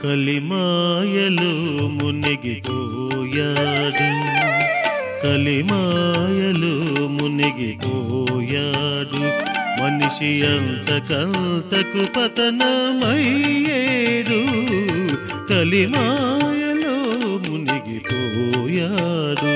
కలిమాయలో మునిగిపోయాడు కలిమాయలో మునిగిపోయాడు మనిషి అంతకంతకు పతనమయ్యేడు కలిమాయలో మునిగిపోయాడు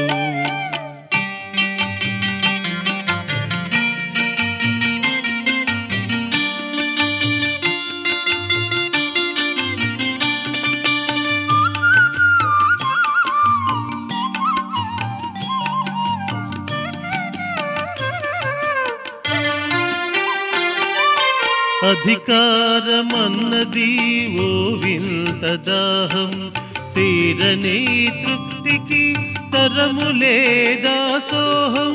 అధికారమన్నది ఓ వింత దాహం తీరని తృప్తికి తరములే దాసోహం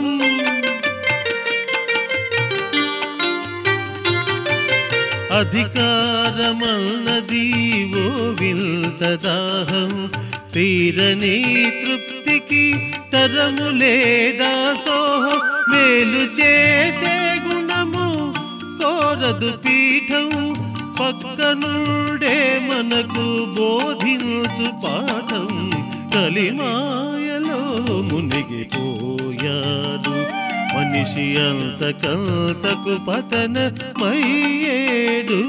అధికారమన్నది ఓ వింత దాహం తీరని తృప్తికి తరములే దాసోహం మేలు చేసే గుణము కోరదు పీఠం పక్కనుండే మనకు బోధించు పాఠం కలిమాయలో మునిగిపోయాడు మనిషి అంతకంతకు పతన మయ్యేడు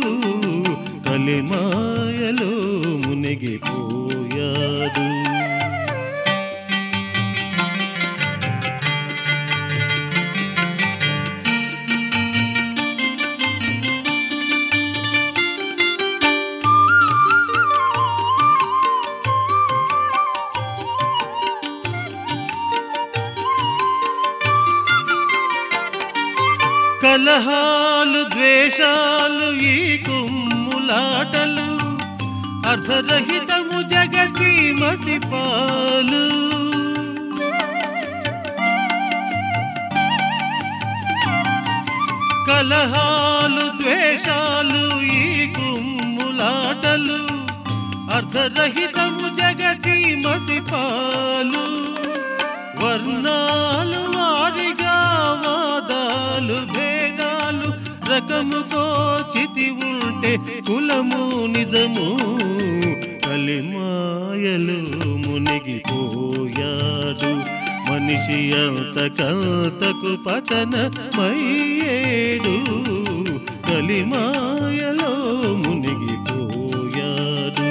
కలిమాయలో మునిగిపోయాడు కలహాలు ద్వేషాలు ఈ కుమ్ములాటలు అర్ధరహితము జగతి మసిపాలు కలహాలు ద్వేషాలు ఈ కుమ్ములాటలు అర్ధరహితము జగతి మసిపాలు వర్ణాలు వారిగా వాదాలు భేదాలు రకముకో చితి ఉంటే కులము నిజము కలిమాయలు మునిగిపోయాడు మనిషి అంతకంతకు పతన మయ్యేడు కలిమాయలో మునిగిపోయాడు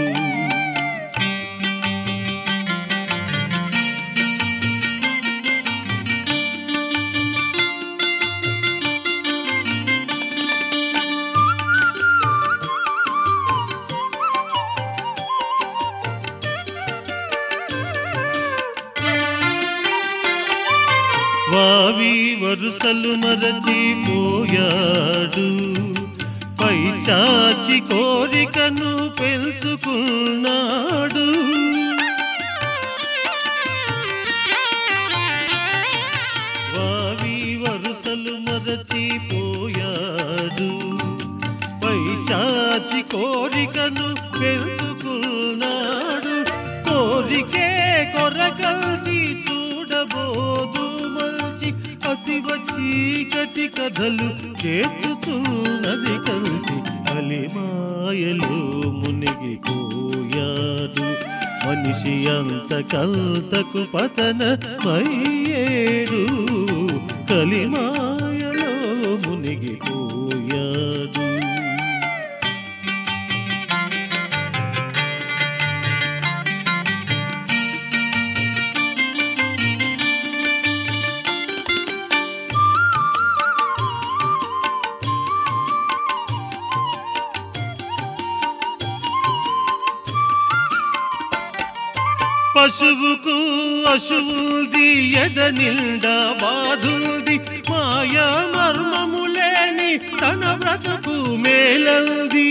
వావి వరుసలు మరచిపోయాడు పైశాచి కోరికను పెంచుకున్నాడు వావి వరుసలు మరచిపోయాడు పైశాచి కోరికను పెంచుకున్నాడు కోరికే కొరకల్చి చూడబోదు మంచి అతి చీకటి కథలు చేతుతున్నది కలిసి కలిమాయలు మునిగిపోయాడు మనిషి అంత కంతకు పతన మయ్యేడు కలిమాయలో మునిగిపోయాడు పశువుకు అశువుది ఎద నిండా బాధుంది మాయా మర్మములేని తన బ్రతుకు మేలంది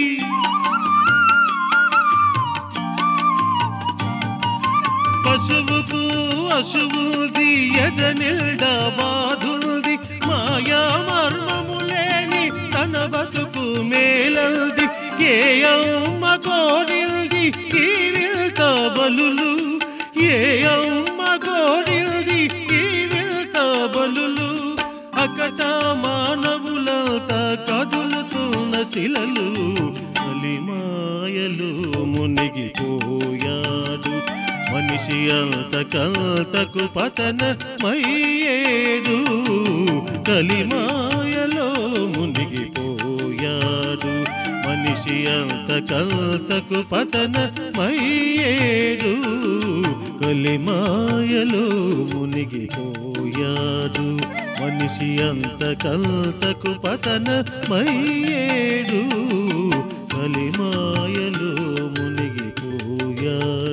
పశువుకు అశువుది ఎద నిండా బాధుంది మాయా మర్మములేని తన బతుకు మేలంది ఏ అమ్మ కోరింది ఈ వింత బలులు ఏ అమ్మ కోరింది ఈ వింత బలులు అకట మానవులంతా కదులుతున్న శిలలు కలిమాయలు మునిగిపో మనిషి అంత కల్తకు పతన మయ్యేడు కలిమాయలో మునిగిపోయాడు మనిషి అంత కల్తకు పతన మయ్యేడు కలిమాయలో మునిగిపోయాడు మనిషి అంత కల్తకు పతన మయ్యేడు కలిమాయలో మునిగిపోయాడు